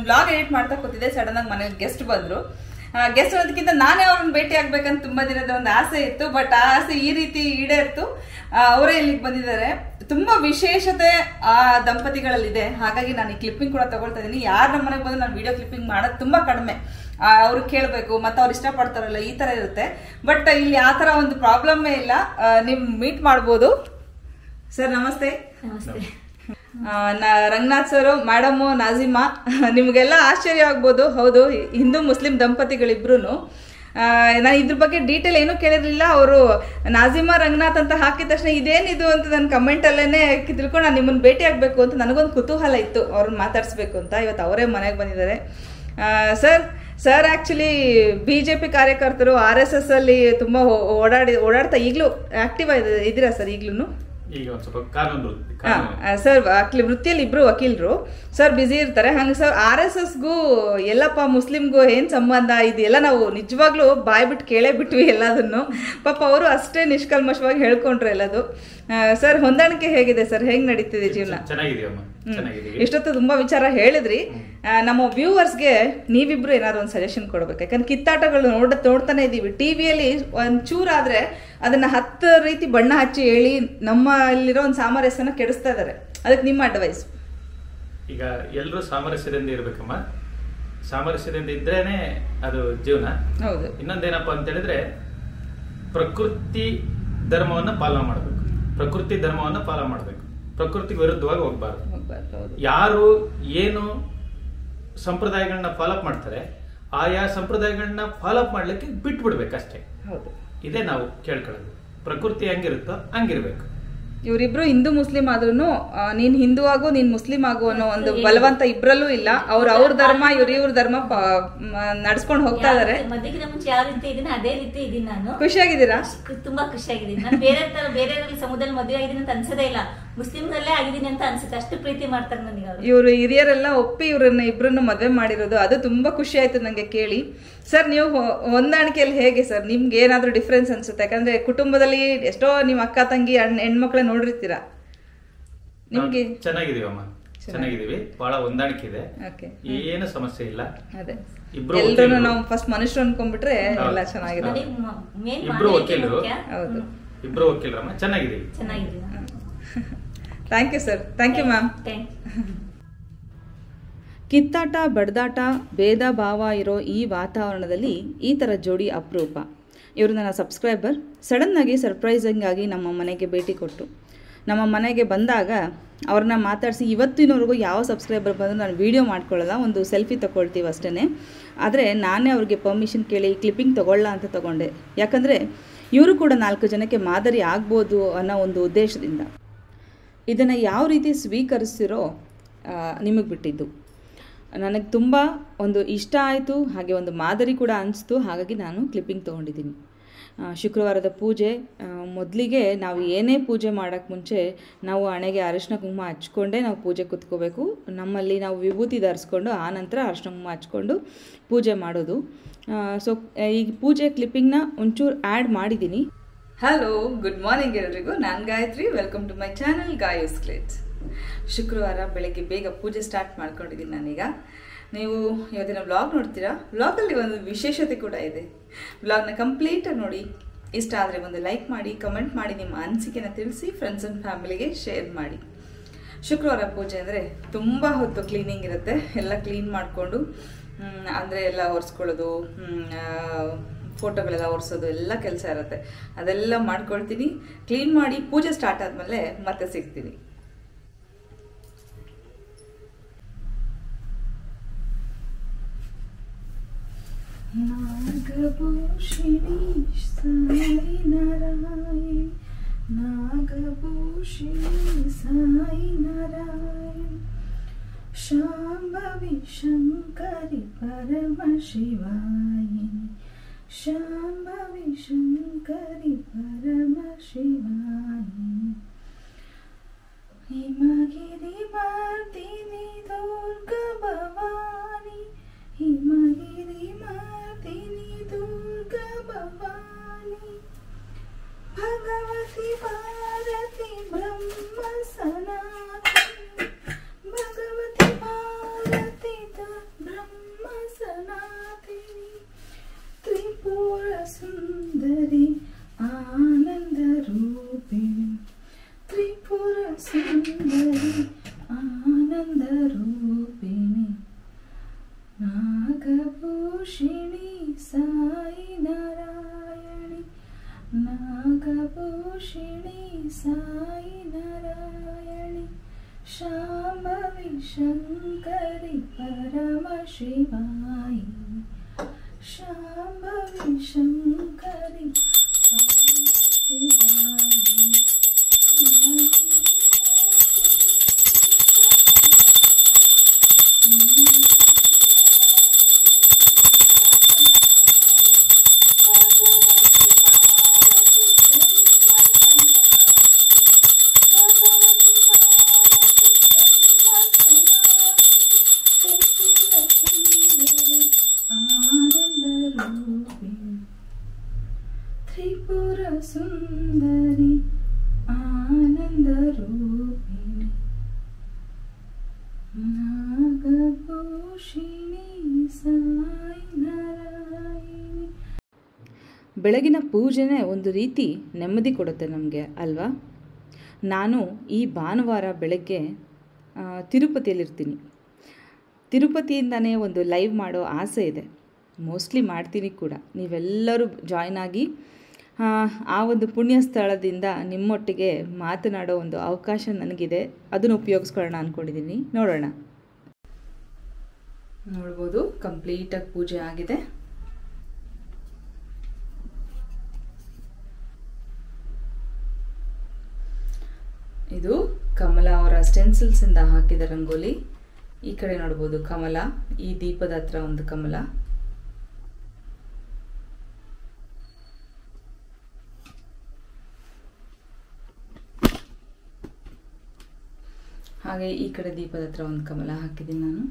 ನಾನು blog edit ಮಾಡ್ತಾ ಕೂತಿದ್ದೆ ಸಡನ್ ಆಗಿ ಮನೇಲಿ ಗೆಸ್ಟ್ ಬಂದ್ರು ಗೆಸ್ಟ್ ಅನ್ನೋದಕ್ಕಿಂತ ನಾನೇ ಅವ್ರನ್ನ ಭೇಟಿ ಆಗ್ಬೇಕಂತ ತುಂಬಾ ದಿನದ ಒಂದು ಆಸೆ ಇತ್ತು ಬಟ್ ಆ ಆಸೆ ಈ ರೀತಿ ಈಡೇರ್ತು ಆ, ಅವರೇ ಇಲ್ಲಿಗೆ ಬಂದಿದ್ದಾರೆ ತುಂಬಾ ವಿಶೇಷತೆ ಆ ದಂಪತಿಗಳಲ್ಲಿದೆ ಹಾಗಾಗಿ ನಾನು ಈ ಕ್ಲಿಪ್ಪಿಂಗ್ ಕೂಡ ತಗೊಳ್ತಾ ಇದ್ದೀನಿ ಯಾರ ನಮ್ಮ ಮನೆಗೆ ಬಂದು ನಾನು ವಿಡಿಯೋ ಕ್ಲಿಪ್ಪಿಂಗ್ ಮಾಡೋದು ತುಂಬಾ ಕಡಿಮೆ ಅವ್ರು ಕೇಳಬೇಕು ಮತ್ತೆ ಅವ್ರು ಇಷ್ಟಪಡ್ತಾರಲ್ಲ ಈ ತರ ಇರುತ್ತೆ ಬಟ್ ಇಲ್ಲಿ ಆ ತರ ಒಂದು ಪ್ರಾಬ್ಲಮ್ಮೇ ಇಲ್ಲ ಆ, ನೀವು ಮೀಟ್ ಮಾಡ್ಬೋದು ಸರ್ ನಮಸ್ತೆ ನಮಸ್ತೆ ಆ, ನ- ರಂಗನಾಥ್ ಸರ್ ಮೇಡಮು ನಾಜಿಮಾ ನಿಮಗೆಲ್ಲ ಆಶ್ಚರ್ಯ ಆಗ್ಬೋದು ಹೌದು ಹಿಂದೂ ಮುಸ್ಲಿಂ ದಂಪತಿಗಳಿಬ್ರು ನಾನು ಇದ್ರ ಬಗ್ಗೆ ಡೀಟೇಲ್ ಏನೂ ಕೇಳಿರಲಿಲ್ಲ ಅವರು ನಾಜಿಮಾ ರಂಗನಾಥ್ ಅಂತ ಹಾಕಿದ ತಕ್ಷಣ ಇದೇನಿದು ಅಂತ ನನ್ನ ಕಮೆಂಟಲ್ಲೇ ತಿಳ್ಕೊಂಡು ನಾನು ನಿಮ್ಮನ್ನು ಭೇಟಿ ಆಗಬೇಕು ಅಂತ ನನಗೊಂದು ಕುತೂಹಲ ಇತ್ತು ಅವ್ರನ್ನ ಮಾತಾಡಿಸ್ಬೇಕು ಅಂತ ಇವತ್ತು ಅವರೇ ಮನೆಗೆ ಬಂದಿದ್ದಾರೆ sir sir actually B J P ಕಾರ್ಯಕರ್ತರು ಆರ್ ಎಸ್ ಎಸ್ ಅಲ್ಲಿ ತುಂಬ ಓಡಾಡಿ ಓಡಾಡ್ತಾ ಈಗಲೂ ಆಕ್ಟಿವ್ ಇದ್ದೀರಾ ಸರ್ ಈಗಲೂ ಈಗ ಒಂದ್ ಸ್ವಲ್ಪ ಕಾನೂನು ವೃತ್ತಿ ಹಾ, ಕಾನೂನು ಆ, ಸರ್ ವಕೀಲ್ ವೃತ್ತಿಯಲ್ಲಿ ಇಬ್ರು ವಕೀಲರು ಸರ್ ಬ್ಯುಸಿ ಇರ್ತಾರೆ ಹಂಗೆ ಸರ್ ಆರ್ ಎಸ್ ಎಸ್ಗೂ ಎಲ್ಲಪ್ಪ ಮುಸ್ಲಿಮ್ಗೂ ಏನ್ ಸಂಬಂಧ ಇದೆಲ್ಲ ನಾವು ನಿಜವಾಗ್ಲೂ ಬಾಯ್ ಬಿಟ್ಟು ಕೇಳೇ ಬಿಟ್ವಿ ಎಲ್ಲದನ್ನು ಪಾಪ ಅವರು ಅಷ್ಟೇ ನಿಷ್ಕಲ್ಮಶವಾಗಿ ಹೇಳ್ಕೊಂಡ್ರು ಎಲ್ಲದು ಆ, ಸರ್ ಹೊಂದಾಣಿಕೆ ಹೇಗಿದೆ ಸರ್ ಹೇಗ್ ನಡೀತಿದೆ ಜೀವನ ಚೆನ್ನಾಗಿದೆಯಮ್ಮ ಚೆನ್ನಾಗಿದೀವಿ ಇಷ್ಟೊತ್ತು ತುಂಬಾ ವಿಚಾರ ಹೇಳಿದ್ರಿ ಆ, ನಮ್ಮ ವ್ಯೂವರ್ಸ್ಗೆ ನೀವಿಬ್ರು ಏನಾದ್ರು ಒಂದು ಸಜೆಷನ್ ಕೊಡ್ಬೇಕು ಯಾಕಂದ್ರೆ ಕಿತ್ತಾಟಗಳು ನೋಡ ನೋಡ್ತಾನೆ ಇದೀವಿ ಟಿವಿಯಲ್ಲಿ ಒಂದ್ ಚೂರಾದ್ರೆ ಅದನ್ನ ಹತ್ತು ರೀತಿ ಬಣ್ಣ ಹಚ್ಚಿ ಹೇಳಿ ನಮ್ಮಲ್ಲಿರೋ ಒಂದು ಸಾಮರಸ್ಯನ ಕೆಡಿಸ್ತಾ ಇದಾರೆ ಅದಕ್ಕೆ ನಿಮ್ಮ ಅಡ್ವೈಸ್ ಈಗ ಎಲ್ಲರೂ ಸಾಮರಸ್ಯದಿಂದ ಇರ್ಬೇಕಮ್ಮ ಸಾಮರಸ್ಯದಿಂದ ಇದ್ರೇನೆ ಅದು ಜೀವನ ಹೌದು ಇನ್ನೊಂದೇನಪ್ಪ ಅಂತ ಹೇಳಿದ್ರೆ ಪ್ರಕೃತಿ ಧರ್ಮವನ್ನ ಪಾಲನೆ ಮಾಡಬೇಕು ಪ್ರಕೃತಿ ಧರ್ಮವನ್ನ ಪಾಲನೆ ಮಾಡಬೇಕು ಪ್ರಕೃತಿ ವಿರುದ್ಧವಾಗಿ ಹೋಗ್ಬಾರ್ದು ಹೋಗ್ಬಾರ್ದು, ಹೌದು ಯಾರು ಏನು ಸಂಪ್ರದಾಯಗಳನ್ನ ಫಾಲೋಅಪ್ ಮಾಡ್ತಾರೆ ಆಯಾ ಸಂಪ್ರದಾಯಗಳನ್ನ ಫಾಲೋಅಪ್ ಮಾಡ್ಲಿಕ್ಕೆ ಬಿಟ್ಬಿಡ್ಬೇಕಷ್ಟೇ ಹೌದು ಇದೇ ನಾವು ಕೇಳ್ಕೊಳ್ಳೋದು ಪ್ರಕೃತಿ ಹೆಂಗಿರುತ್ತೋ ಹಂಗಿರ್ಬೇಕು ಇವರಿಬ್ರು ಹಿಂದೂ ಮುಸ್ಲಿಂ ಆದ್ರೂ ನೀನ್ ಹಿಂದೂ ಆಗು ನೀನ್ ಮುಸ್ಲಿಂ ಆಗು ಅನ್ನೋ ಒಂದು ಬಲವಂತ ಇಬ್ರಲ್ಲೂ ಇಲ್ಲ ಅವ್ರ ಅವ್ರ ಧರ್ಮ ಇವ್ರ ಇವ್ರ ಧರ್ಮ ನಡ್ಸ್ಕೊಂಡು ಹೋಗ್ತಾ ಇದಾರೆ ಮದುವೆಗಿನ ಮುಂಚೆ ಯಾವ ರೀತಿ ಇದೀನಿ ಅದೇ ರೀತಿ ಇದೀನಿ ನಾನು ಖುಷಿಯಾಗಿದ್ದೀರಾ ಕು- ತುಂಬಾ ಖುಷಿಯಾಗಿದ್ದೀನಿ ನಾನು ಬೇರೆ ತರ ಬೇರೆ ಸಮುದಾಯದಲ್ಲಿ ಮದುವೆ ಆಗಿದ್ದೀನಿ ಅಂತ ಅನ್ಸದೇ ಇಲ್ಲ ಮುಸ್ಲಿಮ್ನಲ್ಲೇ ಆಗಿದ್ದೀನಿ ಅಂತ ಅನ್ಸುತ್ತೆ ಅಷ್ಟು ಪ್ರೀತಿ ಮಾಡ್ತಾರೆ ನನಗೆ ಅವರು ಇವರು ಹಿರಿಯರೆಲ್ಲ ಒಪ್ಪಿ ಇವ್ರನ್ನ ಇಬ್ರನ್ನ ಮದ್ವೆ ಮಾಡಿರೋದು ಅದು ತುಂಬಾ ಖುಷಿ ಆಯ್ತು ನಂಗೆ ಕೇಳಿ ಸರ್ ನೀವು ಹೊ- ಹೊಂದಾಣಿಕೆಯಲ್ಲಿ ಹೇಗೆ ಸರ್ ನಿಮ್ಗೆ ಏನಾದ್ರೂ ಡಿಫ್ರೆನ್ಸ್ ಅನ್ಸುತ್ತೆ ಯಾಕಂದ್ರೆ ಕುಟುಂಬದಲ್ಲಿ ಎಷ್ಟೋ ನಿಮ್ ಅಕ್ಕ ತಂಗಿ ಅಣ್ಣ ಹೆಣ್ಮಕ್ಳ ನೋಡಿರ್ತೀರಾ ನಿಮ್ಗೆ ನಾವು ಚೆನ್ನಾಗಿದೀವಮ್ಮ ಚೆನ್ನಾಗಿದೀವಿ ಬಹಳ ಹೊಂದಾಣಿಕೆ ಇದೆ ಓಕೆ ಏನು ಸಮಸ್ಯೆ ಇಲ್ಲ ಅದೇ ಇಬ್ರು ಎಲ್ರು ವಕೀಲರು. ನಾವು ಫಸ್ಟ್ ಮನುಷ್ಯರು ಅನ್ಕೊಂಡ್ಬಿಟ್ರೆ ಹೌದು. ಎಲ್ಲ ಚೆನ್ನಾಗಿದೆ ನನಗೆ ಮೇನ್ ಇಬ್ರು ವಕೀಲರು. ಹೌದು ಇಬ್ರು ವಕೀಲರಮ್ಮ ಚೆನ್ನಾಗಿದೀವಿ ಚೆನ್ನಾಗಿದ್ದೀನಿ thank you sir thank you ma'am thank ಕಿತ್ತಾಟ ಬಡ್ದಾಟ ಭೇದ ಭಾವ ಇರೋ ಈ ವಾತಾವರಣದಲ್ಲಿ ಈ ಥರ ಜೋಡಿ ಅಪರೂಪ ಇವರು ನನ್ನ ಸಬ್ಸ್ಕ್ರೈಬರ್ ಸಡನ್ನಾಗಿ ಸರ್ಪ್ರೈಸಿಂಗ್ ಆಗಿ ನಮ್ಮ ಮನೆಗೆ ಭೇಟಿ ಕೊಟ್ಟು ನಮ್ಮ ಮನೆಗೆ ಬಂದಾಗ ಅವ್ರನ್ನ ಮಾತಾಡಿಸಿ ಇವತ್ತಿನವರೆಗೂ ಯಾವ ಸಬ್ಸ್ಕ್ರೈಬರ್ ಬಂದರೂ ನಾನು ವೀಡಿಯೋ ಮಾಡ್ಕೊಳ್ಳಲ್ಲ ಒಂದು ಸೆಲ್ಫಿ ತೊಗೊಳ್ತೀವಿ ಅಷ್ಟೇ ಆದರೆ ನಾನೇ ಅವ್ರಿಗೆ ಪರ್ಮಿಷನ್ ಕೇಳಿ ಕ್ಲಿಪ್ಪಿಂಗ್ ತೊಗೊಳ್ಳ ಅಂತ ತೊಗೊಂಡೆ ಯಾಕಂದರೆ ಇವರು ಕೂಡ ನಾಲ್ಕು ಜನಕ್ಕೆ ಮಾದರಿ ಆಗ್ಬೋದು ಅನ್ನೋ ಒಂದು ಉದ್ದೇಶದಿಂದ ಇದನ್ನು ಯಾವ ರೀತಿ ಸ್ವೀಕರಿಸ್ತಿರೋ ನಿಮಗೆ ಬಿಟ್ಟಿದ್ದು ನನಗೆ ತುಂಬ ಒಂದು ಇಷ್ಟ ಆಯಿತು ಹಾಗೆ ಒಂದು ಮಾದರಿ ಕೂಡ ಅನಿಸ್ತು ಹಾಗಾಗಿ ನಾನು ಕ್ಲಿಪ್ಪಿಂಗ್ ತೊಗೊಂಡಿದ್ದೀನಿ ಆ, ಶುಕ್ರವಾರದ ಪೂಜೆ ಮೊದಲಿಗೆ ನಾವು ಏನೇ ಪೂಜೆ ಮಾಡೋಕ್ಕೆ ಮುಂಚೆ ನಾವು ಹಣೆಗೆ ಅರಿಶಿನ ಕುಂಕುಮ ಹಚ್ಕೊಂಡೇ ನಾವು ಪೂಜೆ ಕೂತ್ಕೋಬೇಕು ನಮ್ಮಲ್ಲಿ ನಾವು ವಿಭೂತಿ ಧರಿಸ್ಕೊಂಡು ಆ ನಂತರ ಅರಿಶಿನ ಕುಂಕುಮ ಹಚ್ಕೊಂಡು ಪೂಜೆ ಮಾಡೋದು ಸೊ ಈ ಪೂಜೆ ಕ್ಲಿಪ್ಪಿಂಗ್ನ ಒಂಚೂರು ಆ್ಯಡ್ ಮಾಡಿದ್ದೀನಿ ಹಲೋ ಗುಡ್ ಮಾರ್ನಿಂಗ್ ಎಲ್ರಿಗೂ ನಾನು Gayathri welcome to my channel ಗಾಯಸ್ ಕ್ಲೇಟ್ಸ್ ಶುಕ್ರವಾರ ಬೆಳಗ್ಗೆ ಬೇಗ ಪೂಜೆ ಸ್ಟಾರ್ಟ್ ಮಾಡ್ಕೊಂಡಿದ್ದೀನಿ ನಾನೀಗ ನೀವು ಇವತ್ತಿನ ವ್ಲಾಗ್ ನೋಡ್ತೀರಾ ವ್ಲಾಗಲ್ಲಿ ಒಂದು ವಿಶೇಷತೆ ಕೂಡ ಇದೆ ವ್ಲಾಗ್ನ ಕಂಪ್ಲೀಟಾಗಿ ನೋಡಿ ಇಷ್ಟ ಆದರೆ ಒಂದು ಲೈಕ್ ಮಾಡಿ ಕಮೆಂಟ್ ಮಾಡಿ ನಿಮ್ಮ ಅನಿಸಿಕೆನ ತಿಳಿಸಿ ಫ್ರೆಂಡ್ಸ್ ಆ್ಯಂಡ್ ಫ್ಯಾಮಿಲಿಗೆ ಶೇರ್ ಮಾಡಿ ಶುಕ್ರವಾರ ಪೂಜೆ ಅಂದರೆ ತುಂಬ ಹೊತ್ತು ಕ್ಲೀನಿಂಗ್ ಇರುತ್ತೆ ಎಲ್ಲ ಕ್ಲೀನ್ ಮಾಡಿಕೊಂಡು ಅಂದರೆ ಎಲ್ಲ ಒರೆಸ್ಕೊಳ್ಳೋದು ಫೋಟೋಗಳೆಲ್ಲ ಒರೆಸೋದು ಎಲ್ಲ ಕೆಲಸ ಇರುತ್ತೆ ಅದೆಲ್ಲ ಮಾಡ್ಕೊಳ್ತೀನಿ ಕ್ಲೀನ್ ಮಾಡಿ ಪೂಜೆ ಸ್ಟಾರ್ಟ್ ಆದಮೇಲೆ ಮತ್ತೆ ಸಿಗ್ತೀನಿ ನಾಗಭೂಷಿಣಿ ಸಾಯಿ ನಾರಾಯಣ ನಾಗಭೂಷಿಣಿ ಸಾಯಿ ನಾರಾಯಣ ಶಾಂಭವಿ ಶಂಕರಿ ಪರಮ ಶಿವಾಯಿನಿ ಶಾಂಭವಿ ಶಂಕರಿ ಪರಮ ಶಿವಾಯಿನಿ ಹಿಮಗಿರಿ ಮಾರ್ದಿನಿ ದುರ್ಗ ಭವಾನಿ ಹಿಮಗಿರಿ ಮಾರ್ದಿನಿ ದುರ್ಗ ಭವಾನಿ ಭಗವತಿ ಭಾರತಿ ಬ್ರಹ್ಮ ಸನಾತನಿ ಭಗವತಿ ಭಾರತಿ ಭೂಷಿಣಿ ಸಾಯಿ ನಾರಾಯಣಿ ಶಾಂಭವಿ ಶಂಕರಿ ಪರಮ ಶಿವಾಯಿ ಶಾಂಭವಿ ಶಂಕರಿ ಪರಮ ಶಿವಾಯಿ ತ್ರಿಪುರ ಸುಂದರಿ ಆನಂದ ರೂಪಿಣಿ ನಾಗಭೂಷಿಣಿ ಸಾಯಿ ನಾರಾಯಣಿ ಬೆಳಗಿನ ಪೂಜೆನೇ ಒಂದು ರೀತಿ ನೆಮ್ಮದಿ ಕೊಡುತ್ತೆ ನಮಗೆ ಅಲ್ವಾ ನಾನು ಈ ಭಾನುವಾರ ಬೆಳಗ್ಗೆ ಆ, ತಿರುಪತಿಯಲ್ಲಿರ್ತೀನಿ ತಿರುಪತಿಯಿಂದನೇ ಒಂದು ಲೈವ್ ಮಾಡೋ ಆಸೆ ಇದೆ ಮೋಸ್ಟ್ಲಿ ಮಾಡ್ತೀನಿ ಕೂಡ ನೀವೆಲ್ಲರೂ ಜಾಯ್ನ್ ಆಗಿ ಆ, ಆ ಒಂದು ಪುಣ್ಯ ಸ್ಥಳದಿಂದ ನಿಮ್ಮೊಟ್ಟಿಗೆ ಮಾತನಾಡೋ ಒಂದು ಅವಕಾಶ ನನಗಿದೆ ಅದನ್ನು ಉಪಯೋಗಿಸ್ಕೊಳ್ಳೋಣ ಅಂದ್ಕೊಂಡಿದ್ದೀನಿ ನೋಡೋಣ ನೋಡ್ಬೋದು ಕಂಪ್ಲೀಟಾಗಿ ಪೂಜೆ ಆಗಿದೆ ಇದು ಕಮಲ ಅವರ ಸ್ಟೆನ್ಸಿಲ್ಸ್ ಇಂದ ಹಾಕಿದ ರಂಗೋಲಿ ಈ ಕಡೆ ನೋಡ್ಬೋದು ಕಮಲ ಈ ದೀಪದ ಹತ್ರ ಒಂದು ಕಮಲ ಹಾಗೆ ಈ ಕಡೆ ದೀಪದ ಹತ್ರ ಒಂದು ಕಮಲ ಹಾಕಿದ್ದೀನಿ ನಾನು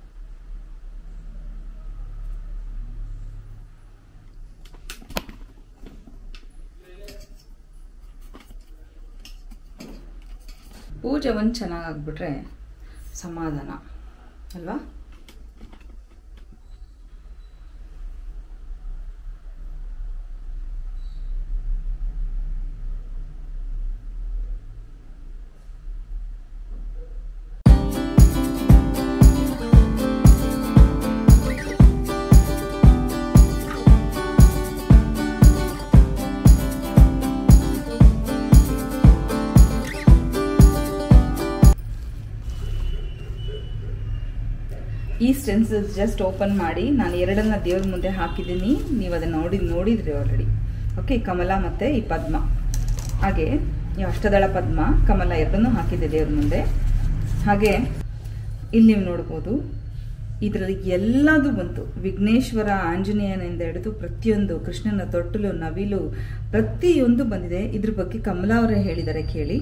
ಪೂಜೆ ಒಂದು ಚೆನ್ನಾಗಾಗ್ಬಿಟ್ರೆ ಸಮಾಧಾನ ಅಲ್ವಾ ಈ ಸ್ಟೆನ್ಸಿಲ್ಸ್ ಜಸ್ಟ್ ಓಪನ್ ಮಾಡಿ ನಾನು ಎರಡನ್ನ ದೇವ್ರ ಮುಂದೆ ಹಾಕಿದ್ದೀನಿ ನೀವು ಅದನ್ನು ನೋಡಿ ನೋಡಿದ್ರಿ ಆಲ್ರೆಡಿ ಓಕೆ ಕಮಲ ಮತ್ತು ಈ ಪದ್ಮ ಹಾಗೆ ಈ ಅಷ್ಟದಳ ಪದ್ಮ ಕಮಲ ಎರಡನ್ನೂ ಹಾಕಿದ್ದೆ ದೇವ್ರ ಮುಂದೆ ಹಾಗೆ ಇಲ್ಲಿ ನೀವು ನೋಡ್ಬೋದು ಇದರಲ್ಲಿ ಎಲ್ಲದೂ ಬಂತು ವಿಘ್ನೇಶ್ವರ ಆಂಜನೇಯನಿಂದ ಹಿಡಿದು ಪ್ರತಿಯೊಂದು ಕೃಷ್ಣನ ತೊಟ್ಟಲು ನವಿಲು ಪ್ರತಿಯೊಂದು ಬಂದಿದೆ ಇದ್ರ ಬಗ್ಗೆ ಕಮಲಾ ಅವರೇ ಹೇಳಿದ್ದಾರೆ ಕೇಳಿ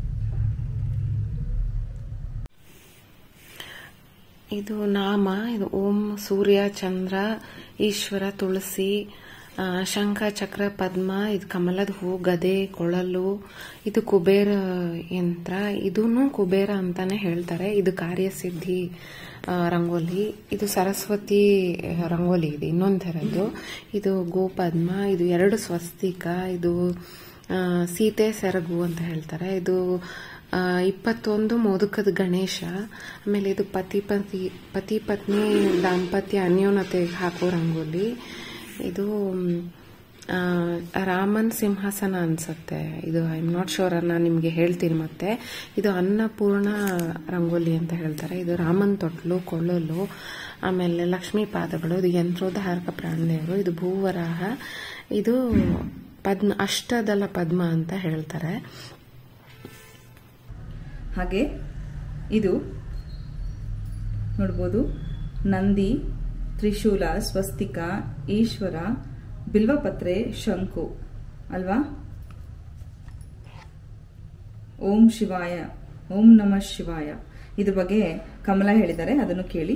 ಇದು ನಾಮ ಇದು ಓಂ ಸೂರ್ಯ ಚಂದ್ರ ಈಶ್ವರ ತುಳಸಿ ಆ, ಶಂಖ ಚಕ್ರ ಪದ್ಮ ಇದು ಕಮಲದ ಹೂ ಗದೆ ಕೊಳಲು ಇದು ಕುಬೇರ ಯಂತ್ರ ಇದನ್ನು ಕುಬೇರ ಅಂತಾನೆ ಹೇಳ್ತಾರೆ ಇದು ಕಾರ್ಯಸಿದ್ಧಿ ಆ, ರಂಗೋಲಿ ಇದು ಸರಸ್ವತಿ ರಂಗೋಲಿ ಇದೆ ಇನ್ನೊಂದ್ ಥರದ್ದು ಇದು ಗೋಪದ್ಮ ಇದು ಎರಡು ಸ್ವಸ್ತಿಕ ಇದು ಆ, ಸೀತೆ ಸೆರಗು ಅಂತ ಹೇಳ್ತಾರೆ ಇದು ಆ, ಇಪ್ಪತ್ತೊಂದು ಮೋದಕದ ಗಣೇಶ ಆಮೇಲೆ ಇದು ಪತಿ ಪತಿ ಪತಿ ಪತ್ನಿ ದಾಂಪತ್ಯ ಅನ್ಯೋನ್ಯತೆಗೆ ಹಾಕೋ ರಂಗೋಲಿ ಇದು ಮ್, ಆ, ರಾಮನ್ ಸಿಂಹಾಸನ ಅನ್ಸತ್ತೆ ಇದು ಐ ಆಮ್ ನಾಟ್ ಶೋರ್ ನಾನು ನಿಮಗೆ ಹೇಳ್ತೀನಿ ಮತ್ತೆ ಇದು ಅನ್ನಪೂರ್ಣ ರಂಗೋಲಿ ಅಂತ ಹೇಳ್ತಾರೆ ಇದು ರಾಮನ್ ತೊಟ್ಲು ಕೊಳ್ಳಲು ಆಮೇಲೆ ಲಕ್ಷ್ಮೀ ಪಾದಗಳು ಇದು ಯಂತ್ರೋದ್ಧಾರಕ ಪ್ರಾಣದೇವರು ಇದು ಭೂವರಾಹ ಇದು ಪದ್ಮ ಅಷ್ಟದಲ ಪದ್ಮ ಅಂತ ಹೇಳ್ತಾರೆ ಹಾಗೆ ಇದು ನೋಡ್ಬೋದು ನಂದಿ ತ್ರಿಶೂಲ ಸ್ವಸ್ತಿಕ ಈಶ್ವರ ಬಿಲ್ವಪತ್ರೆ ಶಂಕು ಅಲ್ವಾ ಓಂ ಶಿವಾಯ ಓಂ ನಮಃ ಶಿವಾಯ ಇದ್ರ ಬಗ್ಗೆ ಕಮಲ ಹೇಳಿದ್ದಾರೆ ಅದನ್ನು ಕೇಳಿ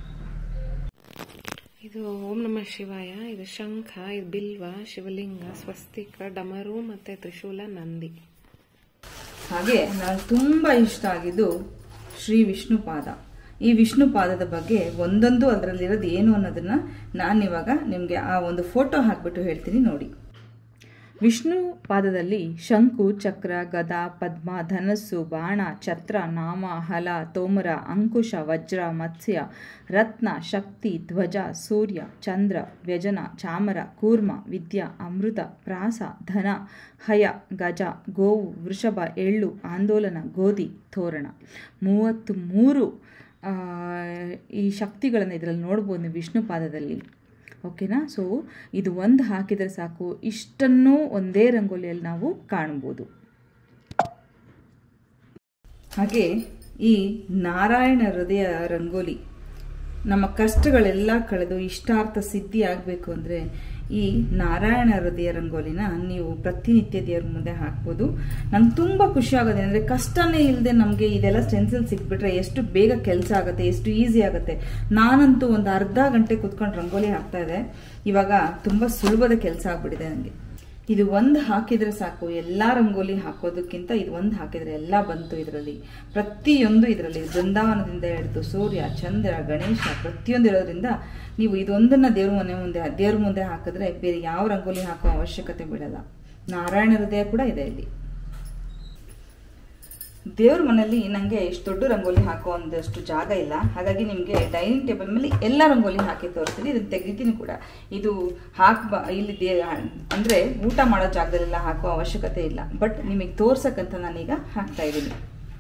ಇದು ಓಂ ನಮಃ ಶಿವಾಯ ಇದು ಶಂಖ ಇದು ಬಿಲ್ವ ಶಿವಲಿಂಗ ಸ್ವಸ್ತಿಕ ಡಮರು ಮತ್ತೆ ತ್ರಿಶೂಲ ನಂದಿ ಹಾಗೆ ನನಗೆ ತುಂಬ ಇಷ್ಟ ಆಗಿದ್ದು ಶ್ರೀ ವಿಷ್ಣುಪಾದ ಈ ವಿಷ್ಣುಪಾದದ ಬಗ್ಗೆ ಒಂದೊಂದು ಅದರಲ್ಲಿರೋದು ಏನು ಅನ್ನೋದನ್ನ ನಾನು ಇವಾಗ ನಿಮಗೆ ಆ ಒಂದು ಫೋಟೋ ಹಾಕ್ಬಿಟ್ಟು ಹೇಳ್ತೀನಿ ನೋಡಿ ವಿಷ್ಣು ಪಾದದಲ್ಲಿ ಶಂಕು ಚಕ್ರ ಗದಾ ಪದ್ಮ ಧನಸ್ಸು ಬಾಣ ಛತ್ರ ನಾಮ ಹಲ ತೋಮರ ಅಂಕುಶ ವಜ್ರ ಮತ್ಸ್ಯ ರತ್ನ ಶಕ್ತಿ ಧ್ವಜ ಸೂರ್ಯ ಚಂದ್ರ ವ್ಯಜನ ಚಾಮರ ಕೂರ್ಮ ವಿದ್ಯಾ ಅಮೃತ ಪ್ರಾಸ ಧನ ಹಯ ಗಜ ಗೋವು ವೃಷಭ ಎಳ್ಳು ಆಂದೋಲನ ಗೋಧಿ ತೋರಣ ಮೂವತ್ತು ಮೂರು ಆ, ಈ ಶಕ್ತಿಗಳನ್ನು ಇದರಲ್ಲಿ ನೋಡ್ಬೋದು ನೀವು ವಿಷ್ಣು ಪಾದದಲ್ಲಿ ಓಕೆನಾ ಸೊ ಇದು ಒಂದು ಹಾಕಿದರೆ ಸಾಕು ಇಷ್ಟನ್ನು ಒಂದೇ ರಂಗೋಲಿಯಲ್ಲಿ ನಾವು ಕಾಣ್ಬೋದು ಹಾಗೆ ಈ ನಾರಾಯಣ ಹೃದಯ ರಂಗೋಲಿ ನಮ್ಮ ಕಷ್ಟಗಳೆಲ್ಲ ಕಳೆದು ಇಷ್ಟಾರ್ಥ ಸಿದ್ಧಿ ಆಗಬೇಕು ಅಂದರೆ ಈ ನಾರಾಯಣ ಹೃದಯ ರಂಗೋಲಿನ ನೀವು ಪ್ರತಿನಿತ್ಯ ದೇವ್ರ ಮುಂದೆ ಹಾಕ್ಬೋದು ನಂಗೆ ತುಂಬ ಖುಷಿ ಆಗೋದು ಅಂದರೆ ಕಷ್ಟನೇ ಇಲ್ಲದೆ ನಮಗೆ ಇದೆಲ್ಲ ಸ್ಟೆನ್ಸಿಲ್ ಸಿಕ್ಬಿಟ್ರೆ ಎಷ್ಟು ಬೇಗ ಕೆಲಸ ಆಗುತ್ತೆ ಎಷ್ಟು ಈಸಿ ಆಗುತ್ತೆ ನಾನಂತೂ ಒಂದು ಅರ್ಧ ಗಂಟೆ ಕುತ್ಕೊಂಡು ರಂಗೋಲಿ ಹಾಕ್ತಾ ಇದ್ದೆ ಇವಾಗ ತುಂಬ ಸುಲಭದ ಕೆಲಸ ಆಗ್ಬಿಟ್ಟಿದೆ ನನಗೆ ಇದು ಒಂದು ಹಾಕಿದ್ರೆ ಸಾಕು ಎಲ್ಲ ರಂಗೋಲಿ ಹಾಕೋದಕ್ಕಿಂತ ಇದು ಒಂದು ಹಾಕಿದ್ರೆ ಎಲ್ಲ ಬಂತು ಇದರಲ್ಲಿ ಪ್ರತಿಯೊಂದು ಇದರಲ್ಲಿ ಬೃಂದಾವನದಿಂದ ಹಿಡಿದು ಸೂರ್ಯ ಚಂದ್ರ ಗಣೇಶ ಪ್ರತಿಯೊಂದು ಇರೋದ್ರಿಂದ ನೀವು ಇದೊಂದನ್ನ ದೇವ್ರ ಮನೆ ಮುಂದೆ ದೇವ್ರ ಮುಂದೆ ಹಾಕಿದ್ರೆ ಬೇರೆ ಯಾವ ರಂಗೋಲಿ ಹಾಕೋ ಅವಶ್ಯಕತೆ ಬೀಳಲ್ಲ ನಾರಾಯಣ ಹೃದಯ ಕೂಡ ಇದೆ ಇಲ್ಲಿ ದೇವ್ರ ಮನೆಯಲ್ಲಿ ನನಗೆ ಇಷ್ಟು ದೊಡ್ಡ ರಂಗೋಲಿ ಹಾಕೋ ಒಂದಷ್ಟು ಜಾಗ ಇಲ್ಲ ಹಾಗಾಗಿ ನಿಮಗೆ ಡೈನಿಂಗ್ ಟೇಬಲ್ ಮೇಲೆ ಎಲ್ಲ ರಂಗೋಲಿ ಹಾಕಿ ತೋರಿಸ್ತೀನಿ ಇದನ್ನ ತೆಗಿತೀನಿ ಕೂಡ ಇದು ಹಾಕ್ ಇಲ್ಲಿ ದೇ ಅಂದರೆ ಊಟ ಮಾಡೋ ಜಾಗದಲ್ಲೆಲ್ಲ ಹಾಕೋ ಅವಶ್ಯಕತೆ ಇಲ್ಲ ಬಟ್ ನಿಮಗೆ ತೋರ್ಸಕ್ಕಂತ ನಾನೀಗ ಹಾಕ್ತಾ ಇದ್ದೀನಿ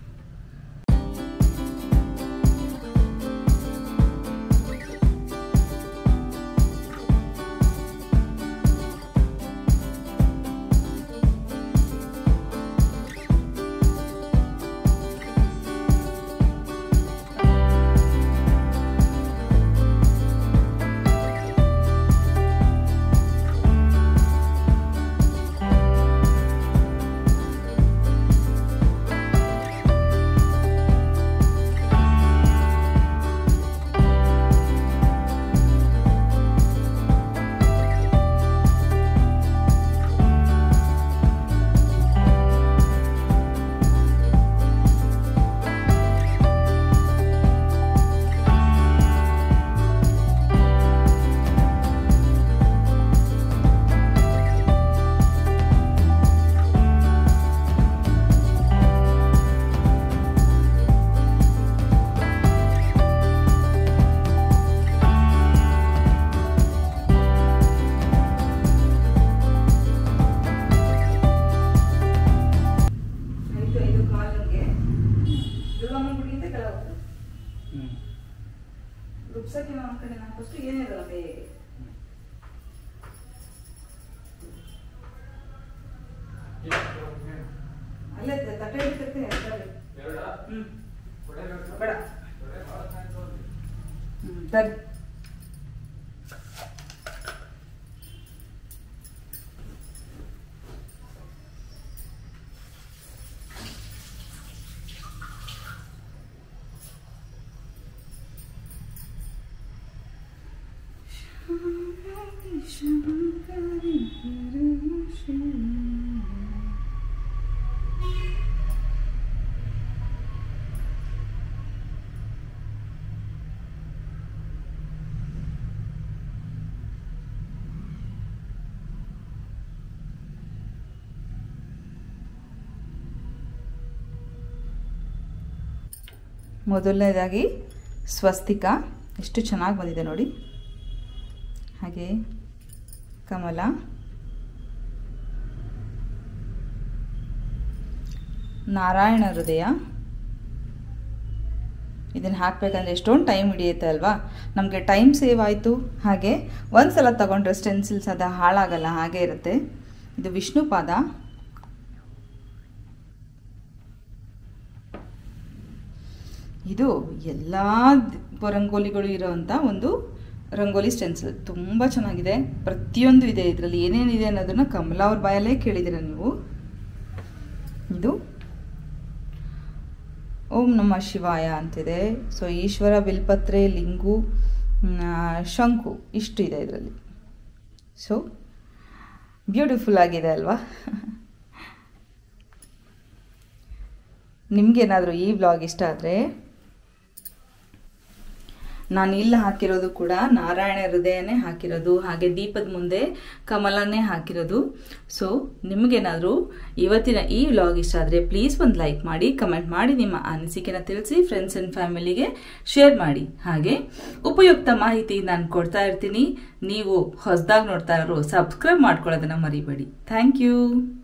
ಆಯ್ತು ಐದು ಕಾಲಂಗೆ ದುರ್ಗಮ್ಮನ ಗುಡಿಗಿಂತ ಕೆಳಗೆ ರುಬ್ಸಕ್ಕೆ ನಮ್ಮ ಕಡೆ ನಾನು ಫಸ್ಟ್ ಏನಿರಲ್ಲ ಬೇಗ ಅಲ್ಲೇ ತ- ತಟ್ಟೆ ಹಿಡಿತಿರ್ತೀನಿ ಅದ್ರಲ್ಲಿ. ಹ್ಮ್ ಬೇಡ ಹ್ಮ್ ಸರಿ ಮೊದಲನೇದಾಗಿ ಸ್ವಸ್ತಿಕ ಎಷ್ಟು ಚೆನ್ನಾಗಿ ಬಂದಿದೆ ನೋಡಿ ಹಾಗೆ ಕಮಲ ನಾರಾಯಣ ಹೃದಯ ಇದನ್ನು ಹಾಕಬೇಕಂದ್ರೆ ಎಷ್ಟೊಂದು ಟೈಮ್ ಹಿಡಿಯುತ್ತೆ ಅಲ್ವಾ ನಮಗೆ ಟೈಮ್ ಸೇವ್ ಆಯಿತು ಹಾಗೆ ಒಂದು ಸಲ ತಗೊಂಡ್ರೆ ಸ್ಟೆನ್ಸಿಲ್ಸ್ ಅದು ಹಾಳಾಗಲ್ಲ ಹಾಗೆ ಇರುತ್ತೆ ಇದು ವಿಷ್ಣು ಪಾದ ಇದು ಎಲ್ಲ ರಂಗೋಲಿಗಳು ಇರೋವಂಥ ಒಂದು ರಂಗೋಲಿ ಸ್ಟೆನ್ಸಿಲ್ ತುಂಬ ಚೆನ್ನಾಗಿದೆ ಪ್ರತಿಯೊಂದು ಇದೆ ಇದರಲ್ಲಿ ಏನೇನಿದೆ ಅನ್ನೋದನ್ನು ಕಮಲಾ ಅವ್ರ ಬಾಯಲ್ಲೇ ಕೇಳಿದ್ದೀರ ನೀವು ಇದು ಓಂ ನಮ ಶಿವಾಯ ಅಂತಿದೆ ಸೊ ಈಶ್ವರ ಬಿಲ್ಪತ್ರೆ ಲಿಂಗು ಮ್, ಶಂಕು ಇಷ್ಟು ಇದೆ ಇದರಲ್ಲಿ ಸೊ ಬ್ಯೂಟಿಫುಲ್ ಆಗಿದೆ ಅಲ್ವಾ ನಿಮಗೇನಾದರೂ ಈ ವ್ಲಾಗ್ ಇಷ್ಟ ಆದರೆ ನಾನು ಇಲ್ಲಿ ಹಾಕಿರೋದು ಕೂಡ ನಾರಾಯಣ ಹೃದಯನೇ ಹಾಕಿರೋದು ಹಾಗೆ ದೀಪದ ಮುಂದೆ ಕಮಲನೇ ಹಾಕಿರೋದು ಸೊ ನಿಮಗೇನಾದರೂ ಇವತ್ತಿನ ಈ ವ್ಲಾಗ್ ಇಷ್ಟ ಆದರೆ ಪ್ಲೀಸ್ ಒಂದು ಲೈಕ್ ಮಾಡಿ ಕಮೆಂಟ್ ಮಾಡಿ ನಿಮ್ಮ ಅನಿಸಿಕೆನ ತಿಳಿಸಿ ಫ್ರೆಂಡ್ಸ್ ಆ್ಯಂಡ್ ಫ್ಯಾಮಿಲಿಗೆ ಶೇರ್ ಮಾಡಿ ಹಾಗೆ ಉಪಯುಕ್ತ ಮಾಹಿತಿ ನಾನು ಕೊಡ್ತಾ ಇರ್ತೀನಿ ನೀವು ಹೊಸದಾಗಿ ನೋಡ್ತಾ ಇರೋರು ಸಬ್ಸ್ಕ್ರೈಬ್ ಮಾಡ್ಕೊಳ್ಳೋದನ್ನ ಮರಿಬೇಡಿ ಥ್ಯಾಂಕ್ ಯು